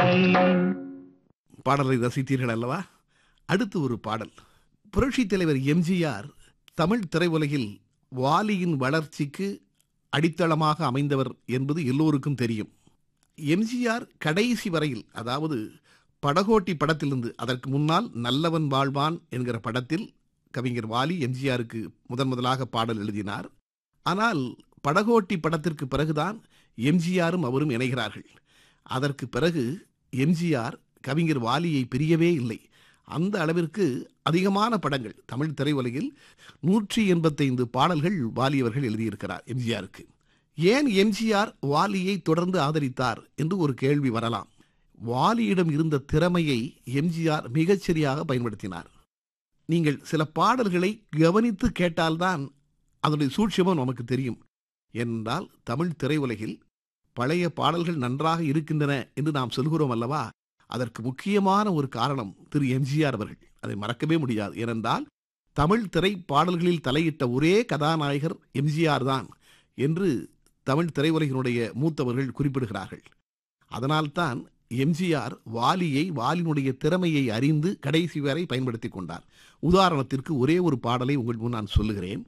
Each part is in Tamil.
பாடலை ரசித்தீர்கள் அல்லவா அடுத்து ஒரு பாடல் புரட்சித் தலைவர் எம்ஜிஆர் தமிழ் திரையுலகில் வாலியின் வளர்ச்சிக்கு அடித்தளமாக அமைந்தவர் என்பது எல்லோருக்கும் தெரியும் எம்ஜிஆர் கடைசி வரையில் அதாவது படகோட்டி படத்திலிருந்து அதற்கு முன்னால் நல்லவன் வாழ்வான் என்கிற படத்தில் கவிஞர் வாலி எம்ஜிஆருக்கு முதன் முதலாக பாடல் எழுதினார் ஆனால் படகோட்டி படத்திற்கு பிறகுதான் எம்ஜிஆரும் அவரும் இணைகிறார்கள் அதற்கு பிறகு எம்ஜிஆர் கவிஞர் வாலியை பிரியவே இல்லை அந்த அளவிற்கு அதிகமான படங்கள் தமிழ் திரையுலகில் நூற்றி எண்பத்தைந்து பாடல்கள் வாலி அவர்கள் எழுதியிருக்கிறார் எம்ஜிஆருக்கு ஏன் எம்ஜிஆர் வாலியை தொடர்ந்து ஆதரித்தார் என்று ஒரு கேள்வி வரலாம் வாலியிடம் இருந்த திறமையை எம்ஜிஆர் மிகச்சரியாக பயன்படுத்தினார் நீங்கள் சில பாடல்களை கவனித்து கேட்டால்தான் அதனுடைய சூட்சமும் நமக்கு தெரியும் என்றால் தமிழ் திரையுலகில் பழைய பாடல்கள் நன்றாக இருக்கின்றன என்று நாம் சொல்கிறோம் அல்லவா அதற்கு முக்கியமான ஒரு காரணம் திரு எம்ஜிஆர் அவர்கள் அதை மறக்கவே முடியாது ஏனென்றால் தமிழ் திரை பாடல்களில் தலையிட்ட ஒரே கதாநாயகர் எம்ஜிஆர் தான் என்று தமிழ் திரையுலகினுடைய மூத்தவர்கள் குறிப்பிடுகிறார்கள் அதனால்தான் எம்ஜிஆர் வாலியை வாலினுடைய திறமையை அறிந்து கடைசி வரை பயன்படுத்தி கொண்டார் உதாரணத்திற்கு ஒரே ஒரு பாடலை உங்கள் முன் நான் சொல்லுகிறேன்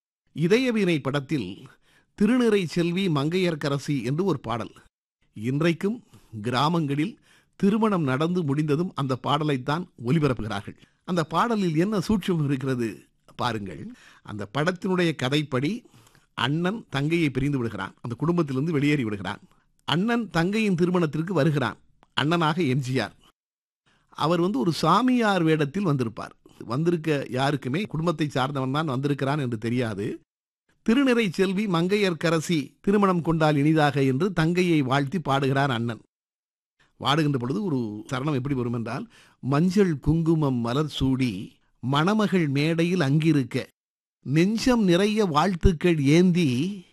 இதயவீணை படத்தில் திருநிறை செல்வி மங்கையர்க்கரசி என்று ஒரு பாடல் இன்றைக்கும் கிராமங்களில் திருமணம் நடந்து முடிந்ததும் அந்த பாடலைத்தான் ஒலிபரப்புகிறார்கள் அந்த பாடலில் என்ன சூட்சம் இருக்கிறது பாருங்கள் அந்த படத்தினுடைய கதைப்படி அண்ணன் தங்கையை பிரிந்து விடுகிறான் அந்த குடும்பத்திலிருந்து வெளியேறி விடுகிறான் அண்ணன் தங்கையின் திருமணத்திற்கு வருகிறான் அண்ணனாக எம்ஜிஆர் அவர் வந்து ஒரு சாமியார் வேடத்தில் வந்திருப்பார் வந்திருக்க யாருக்குமே குடும்பத்தை சார்ந்தவன் தான் வந்திருக்கிறான் என்று தெரியாது திருநிறை செல்வி மங்கையர்க்கரசி திருமணம் கொண்டால் இனிதாக என்று தங்கையை வாழ்த்தி பாடுகிறார் அண்ணன் பாடுகின்ற பொழுது ஒரு சரணம் எப்படி வரும் என்றால் மஞ்சள் குங்குமம் மலர் சூடி மணமகள் மேடையில் அங்கிருக்க நெஞ்சம் நிறைய வாழ்த்துக்கள் ஏந்தி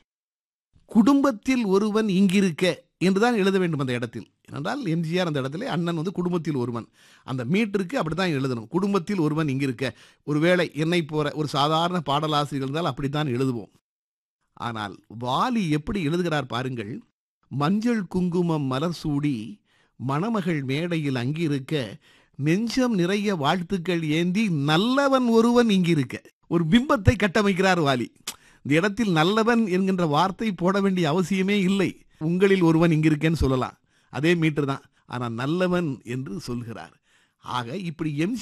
குடும்பத்தில் ஒருவன் இங்கிருக்க என்றுதான் எழுத வேண்டும் அந்த இடத்தில் ஏனென்றால் எம்ஜிஆர் அந்த இடத்துல அண்ணன் வந்து குடும்பத்தில் ஒருவன் அந்த மீட்டருக்கு அப்படித்தான் எழுதணும் குடும்பத்தில் ஒருவன் இங்கிருக்க ஒருவேளை என்னை போற ஒரு சாதாரண பாடலாசிரியர் இருந்தால் அப்படித்தான் எழுதுவோம் ஆனால் வாலி எப்படி எழுதுகிறார் பாருங்கள் மஞ்சள் குங்குமம் மலர் சூடி மணமகள் மேடையில் அங்கிருக்க நெஞ்சம் நிறைய வாழ்த்துக்கள் ஏந்தி நல்லவன் ஒருவன் இங்கிருக்க ஒரு பிம்பத்தை கட்டமைக்கிறார் வாலி இந்த இடத்தில் நல்லவன் என்கின்ற வார்த்தை போட வேண்டிய அவசியமே இல்லை உங்களில் ஒருவன் இங்கிருக்கேன்னு சொல்லலாம் அதே மீட்டர் தான் ஆனால் நல்லவன் என்று சொல்கிறார் ஆக இப்படி எம்